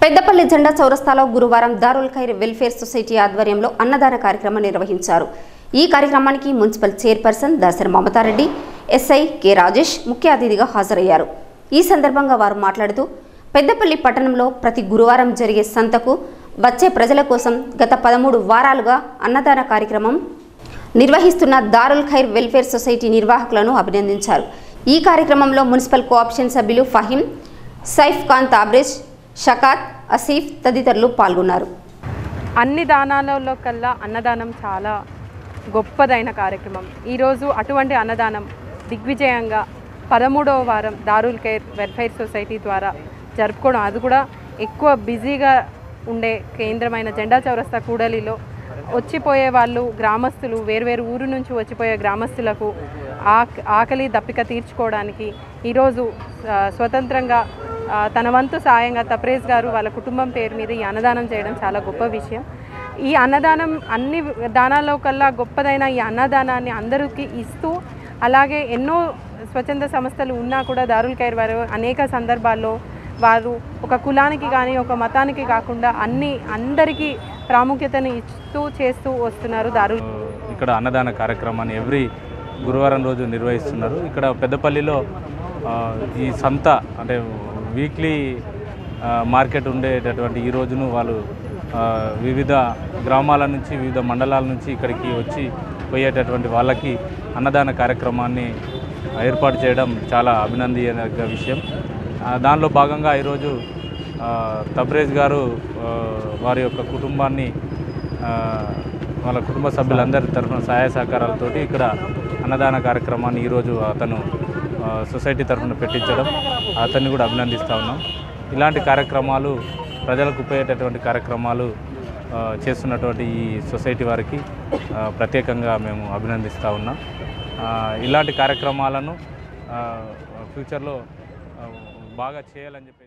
పెద్దపల్లి జెండా చౌరస్తాలో గురువారం దారుల్ ఖైర్ వెల్ఫేర్ సొసైటీ ఆధ్వర్యంలో అన్నదాన కార్యక్రమం నిర్వహించారు ఈ కార్యక్రమానికి municipal chairperson Dasari Mamata Reddy SI K Rajesh ముఖ్య అతిథిగా హాజరయ్యారు ఈ సందర్భంగా వారు మాట్లాడుతూ పెద్దపల్లి పట్టణంలో ప్రతి గురువారం జరిగే సంతకు వచ్చే ప్రజల కోసం గత పదమూడు వారాలుగా అన్నదాన కార్యక్రమం నిర్వహిస్తున్న దారుల్ ఖైర్ వెల్ఫేర్ సొసైటీ నిర్వాహకులను అభినందించారు ఈ కార్యక్రమంలో మున్సిపల్ కోఆప్షన్ సభ్యులు ఫహీం సైఫ్ ఖాన్ తాబ్రేజ్ షకాత్ అసీఫ్ తదితరులు పాల్గొన్నారు అన్ని దానాలలో కల్లా అన్నదానం చాలా గొప్పదైన కార్యక్రమం ఈరోజు అటువంటి అన్నదానం దిగ్విజయంగా పదమూడవ వారం దారుల్ కేర్ వెల్ఫేర్ సొసైటీ ద్వారా జరుపుకోవడం అది కూడా ఎక్కువ బిజీగా ఉండే కేంద్రమైన జెండా చౌరస్తా కూడలిలో వచ్చిపోయే వాళ్ళు గ్రామస్తులు వేర్వేరు ఊరు నుంచి వచ్చిపోయే గ్రామస్తులకు ఆక్ ఆకలి దప్పిక తీర్చుకోవడానికి ఈరోజు ఆ, స్వతంత్రంగా ఆ, తన వంతు సాయంగా తప్రేజ్ గారు వాళ్ళ కుటుంబం పేరు మీద ఈ అన్నదానం చేయడం చాలా గొప్ప విషయం ఈ అన్నదానం అన్ని దానాల్లో కల్లా గొప్పదైన ఈ అన్నదానాన్ని అందరికీ ఇస్తూ అలాగే ఎన్నో స్వచ్ఛంద సంస్థలు ఉన్నా కూడా దారుల్ ఖైర్ వారు అనేక సందర్భాల్లో వారు ఒక కులానికి కానీ ఒక మతానికి కాకుండా అన్ని అందరికీ ప్రాముఖ్యతను ఇస్తూ చేస్తూ వస్తున్నారు దారుల్ ఇక్కడ అన్నదాన కార్యక్రమాన్ని ఎవ్రీ గురువారం రోజు నిర్వహిస్తున్నారు ఇక్కడ పెద్దపల్లిలో ఆ, ఈ సంత అంటే వీక్లీ ఆ, మార్కెట్ ఉండేటటువంటి ఈ రోజును వాళ్ళు ఆ, వివిధ గ్రామాల నుంచి వివిధ మండలాల నుంచి ఇక్కడికి వచ్చి పోయేటటువంటి వాళ్ళకి అన్నదాన కార్యక్రమాన్ని ఏర్పాటు చేయడం చాలా అభినందనీయ విషయం ఆ, దానిలో భాగంగా ఈరోజు ఆ, తబ్రేజ్ గారు ఆ, వారి యొక్క కుటుంబాన్ని ఆ, వాళ్ళ కుటుంబ సభ్యులందరి తరఫున సహాయ సహకారాలతోటి ఇక్కడ అన్నదాన కార్యక్రమాన్ని ఈరోజు అతను ఆ, సొసైటీ తరఫున పెట్టించడం అతన్ని కూడా అభినందిస్తూ ఉన్నాం ఇలాంటి కార్యక్రమాలు ప్రజలకు ఉపయోగేటటువంటి కార్యక్రమాలు ఆ, చేస్తున్నటువంటి ఈ సొసైటీ వారికి ఆ, ప్రత్యేకంగా మేము అభినందిస్తూ ఉన్నాం ఆ, ఇలాంటి కార్యక్రమాలను ఆ, ఫ్యూచర్లో ఆ, బాగా చేయాలని చెప్పి